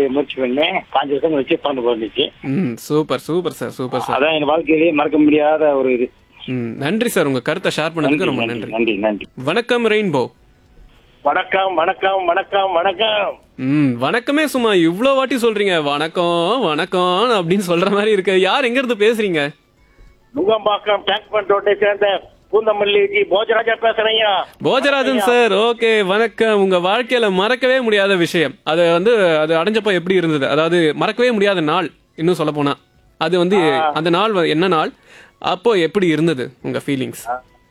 முயற்சி பண்ணேன் பாஞ்சு வருஷம் கழிச்சு பன்னெண்டு குறைஞ்சிச்சு ம் super super sir super sir அதான் என் வாழ்க்கையிலேயே மறக்க முடியாத ஒரு இது ம் நன்றி சார் உங்க கருத்தை ஷேர் பண்ணதுக்கு ரொம்ப நன்றி நன்றி நன்றி வணக்கம் ரெயின்போ வணக்கம் வணக்கம் வணக்கம் வணக்கம் ம் வணக்கமே சும்மா இவ்ளோ வாட்டி சொல்றீங்க வணக்கம் வணக்கம் அப்படின்னு சொல்ற மாதிரி இருக்கு யார் எங்க இருந்து பேசுறீங்க நுங்கம்பாக்கம் டேங்க் பண்ட் ரோட்டை சேர்ந்த பூந்தமல்லி ஜி போஜராஜா பேசுறேன்யா போஜராஜன் சார் ஓகே வணக்கம் உங்க வாழ்க்கையில மறக்கவே முடியாத விஷயம் அது வந்து அது அடைஞ்சப்போ எப்படி இருந்தது அதாவது மறக்கவே முடியாத நாள் இன்னும் சொல்ல போனா அது வந்து அந்த நாள் வ- என்ன நாள் அப்போ எப்படி இருந்தது உங்க ஃபீலிங்ஸ்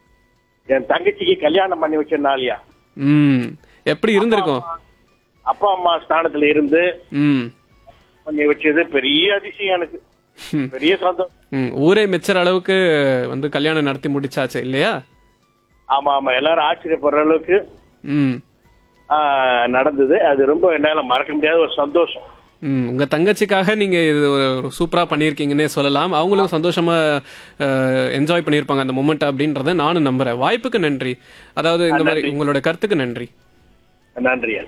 என் தங்கச்சிக்கு கல்யாணம் பண்ணி வச்ச நாளியா ம் எப்படி இருந்திருக்கும் அப்பா அம்மா ஸ்தானத்துல இருந்து ம் பண்ணி வச்சது பெரிய அதிசயம் எனக்கு பெரிய சந்தோஷம் ம் ஊரே மெச்சர் அளவுக்கு வந்து கல்யாணம் நடத்தி முடிச்சாச்சு இல்லையா ஆமா ஆமா எல்லாரும் ஆச்சரியப்படுற அளவுக்கு ம் ஆ, நடந்தது அது ரொம்ப என்னால மறக்க முடியாத ஒரு சந்தோஷம் ம் உங்க தங்கச்சிக்காக நீங்க இது ஒரு சூப்பரா பண்ணியிருக்கீங்கன்னே சொல்லலாம் அவங்களும் சந்தோஷமா என்ஜாய் பண்ணியிருப்பாங்க அந்த மொமெண்ட் அப்படின்றத நானும் நம்புறேன் வாய்ப்புக்கு நன்றி அதாவது இந்த மாதிரி உங்களோட கருத்துக்கு நன்றி நன்றியா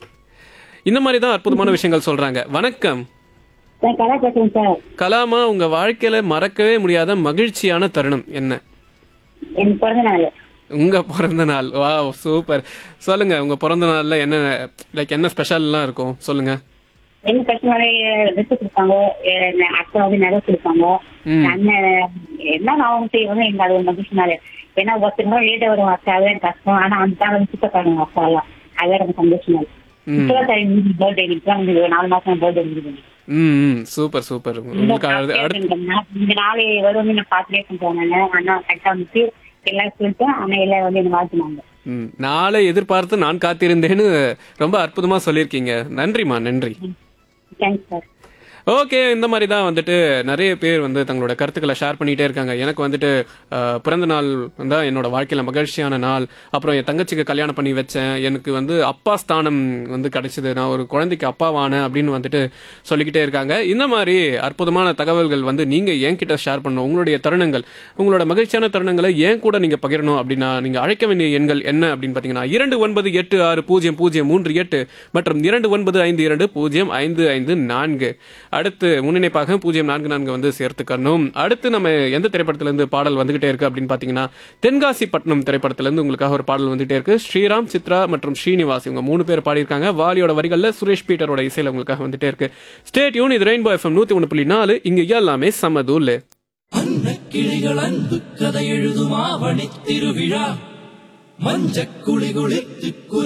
இந்த மாதிரி தான் அற்புதமான விஷயங்கள் சொல்றாங்க வணக்கம் சார் கலா பேசுறேன் சார் கலாமா உங்க வாழ்க்கையில மறக்கவே முடியாத மகிழ்ச்சியான தருணம் என்ன என் பிறந்த நாள் உங்க பிறந்த நாள் வா சூப்பர் சொல்லுங்க உங்க பிறந்த நாள்ல என்ன லைக் என்ன ஸ்பெஷல்லாம் இருக்கும் சொல்லுங்க எங்க கஸ்டமர் ட்ரெஸ் கொடுப்பாங்க என் அக்கா வந்து நகை கொடுப்பாங்க ம். அண்ணன் என்ன அவங்க செய்வாங்க எங்க அது ஒரு மகிழ்ச்சி நாள் ஏன்னா ஒருத்தர் நாள் லேட்டா வரும் அக்கா அது எனக்கு கஷ்டம் ஆனா அந்த தான் வந்து சுத்தக்காரங்க அக்கா எல்லாம் அது எனக்கு சந்தோஷம் நாள் இப்பதான் சார் எங்க பர்த்டே இப்பதான் நாலு மாசம் பர்த்டே முடிஞ்சது ம் ம் சூப்பர் சூப்பர் உங்களுக்கு அடுத்து அடுத்து இந்த நாளை வரும் நான் பார்த்துட்டே பண்றேன் அண்ணா கரெக்டா வந்துட்டு எல்லாம் சொல்லிட்டு அண்ணா எல்லாம் வந்து என்ன வாழ்த்துனாங்க ம், நாளை எதிர்பார்த்து நான் காத்திருந்தேன்னு ரொம்ப அற்புதமா சொல்லியிருக்கீங்க நன்றிமா நன்றி தேங்க்ஸ் சார் ஓகே இந்த மாதிரி தான் வந்துட்டு நிறைய பேர் வந்து தங்களோட கருத்துக்களை ஷேர் பண்ணிட்டே இருக்காங்க எனக்கு வந்துட்டு அஹ், பிறந்த நாள் தான் என்னோட வாழ்க்கையில மகிழ்ச்சியான நாள் அப்புறம் என் தங்கச்சிக்கு கல்யாணம் பண்ணி வச்சேன் எனக்கு வந்து அப்பா ஸ்தானம் வந்து கிடைச்சது நான் ஒரு குழந்தைக்கு அப்பாவானேன் அப்படின்னு வந்துட்டு சொல்லிக்கிட்டே இருக்காங்க இந்த மாதிரி அற்புதமான தகவல்கள் வந்து நீங்க என்கிட்ட ஷேர் பண்ணணும் உங்களுடைய தருணங்கள் உங்களோட மகிழ்ச்சியான தருணங்களை ஏன் கூட நீங்க பகிரணும் அப்படின்னா நீங்க அழைக்க வேண்டிய எண்கள் என்ன அப்படின்னு பாத்தீங்கன்னா இரண்டு ஒன்பது எட்டு ஆறு பூஜ்ஜியம் பூஜ்ஜியம் மூன்று எட்டு மற்றும் இரண்டு ஒன்பது ஐந்து இரண்டு பூஜ்ஜியம் ஐந்து ஐந்து நான்கு அடுத்து முன்னிணைப்பாக பூஜ்ஜியம் நான்கு நான்கு வந்து சேர்த்துக்கணும் அடுத்து நம்ம எந்த திரைப்படத்துல இருந்து பாடல் வந்துகிட்டே இருக்கு அப்படின்னு பாத்தீங்கன்னா தென்காசி பட்டினம் திரைப்படத்துல இருந்து உங்களுக்காக ஒரு பாடல் வந்துட்டே இருக்கு ஸ்ரீராம் சித்ரா மற்றும் ஸ்ரீனிவாஸ் இவங்க மூணு பேர் பாடியிருக்காங்க வாலியோட வரிகள்ல சுரேஷ் பீட்டரோட இசையில உங்களுக்காக வந்துட்டே இருக்கு ஸ்டேட் யூன் இது ரெயின்போ எஃப்எம் நூத்தி ஒன்று புள்ளி நாலு இங்க எல்லாமே சமதூல் கிளிகள் அன்பு கதை எழுதும் ஆவணி திருவிழா மஞ்சக்குளி குளித்து